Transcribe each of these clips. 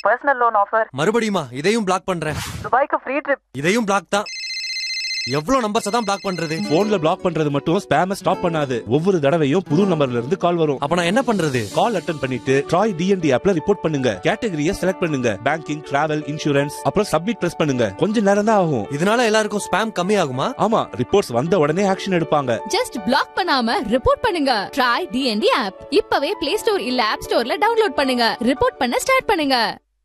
personal loan offer மறுபடியுமா இதையும் black பண்றேன் துபாய்க்கு ஃப்ரீ ட்ரிப் இதையும் பிளாக் தான் எவ்வளவு நம்பர்ஸ் தான் பிளாக் பண்றது போன்ல பிளாக் பண்றது மட்டும் ஸ்பேம ஸ்டாப் பண்ணாது ஒவ்வொரு தடவையும் புது நம்பர்ல இருந்து கால் வரும் அப்ப நான் என்ன பண்றது கால் அட்டன் பண்ணிட்டு ட்ராய் டிஎன்டி ஆப்ல ரிப்போர்ட் பண்ணுங்க கேட்டகரியை செலக்ட் பண்ணுங்க பேங்கிங் டிராவல் இன்சூரன்ஸ் அப்புறம் சப்மிட் பிரஸ் பண்ணுங்க கொஞ்ச நேரம் தான் ஆகும் இதனால எல்லாருக்கும் ஸ்பேம் கம்மி ஆகுமா ஆமா ரிப்போர்ட்ஸ் வந்த உடனே ஆக்ஷன் எடுப்பாங்க ஜஸ்ட் பிளாக் பண்ணாம ரிப்போர்ட் பண்ணுங்க ட்ரை டிஎன்டி ஆப் இப்பவே பிளே ஸ்டோர் இல்ல ஆப் ஸ்டோர்ல டவுன்லோட் பண்ணுங்க ரிப்போர்ட் பண்ண ஸ்டார்ட் பண்ணுங்க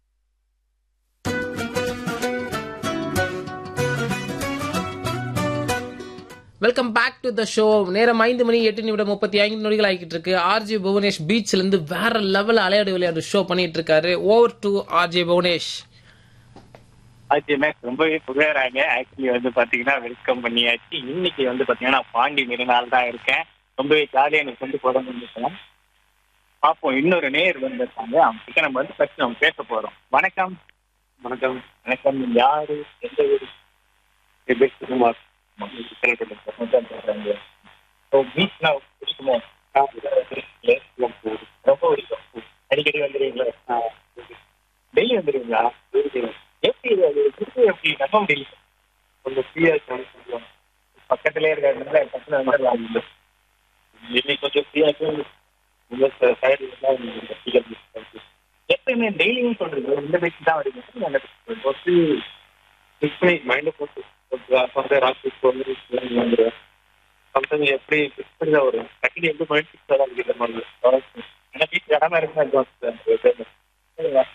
welcome back to the show நேரம் ஐந்து மணி எட்டு நிமிடம் முப்பத்தி ஐந்து நொடிகள் ஆகிட்டு இருக்கு ஆர்ஜே புவனேஷ் பீச்ல இருந்து வேற லெவல் அலையாடு விளையாடு ஷோ பண்ணிட்டு இருக்காரு ஓவர் டு ஆர்ஜே புவனேஷ் ஆச்சு மேக்ஸ் ரொம்பவே புகழறாங்க ஆக்சுவலி வந்து பாத்தீங்கன்னா வெல்கம் பண்ணியாச்சு இன்னைக்கு வந்து பாத்தீங்கன்னா பாண்டி மெரினால் தான் இருக்கேன் ரொம்பவே ஜாலியா எனக்கு வந்து போறோம்னு இருக்கேன் பார்ப்போம் இன்னொரு நேர் வந்திருக்காங்க அவங்க கிட்ட நம்ம வந்து ஃபர்ஸ்ட் நம்ம பேச போறோம் வணக்கம் வணக்கம் வணக்கம் யாரு எந்த ஊரு என் பேர் சுகுமார் பீச்னா பிடிக்குமோ ரொம்ப பிடிக்கும் அடிக்கடி வந்துடுவீங்களா டெய்லி வந்துடுவீங்களா எப்படி இது அது திருப்பி எப்படி நம்ப முடியல கொஞ்சம் ஃப்ரீயா கொஞ்சம் பக்கத்துலயே இருக்கிறதுனால பக்கத்துல வந்துடலாம் இன்னைக்கு கொஞ்சம் ஃப்ரீயா உங்க சைடு எப்பயுமே டெய்லியும் சொல்றது இந்த பேச்சு தான் வருது ஃபர்ஸ்ட் ஃபிக்ஸ் பண்ணி மைண்டை போட்டு வந்து ராசி வந்துடுவேன் சம்திங் எப்படி ஃபிக்ஸ் பண்ணி தான் வரும் டக்குனு எப்படி மைண்ட் ஃபிக்ஸ் தான் இருக்கிற மாதிரி ஏன்னா வீட்டு இடமா இருக்குன்னா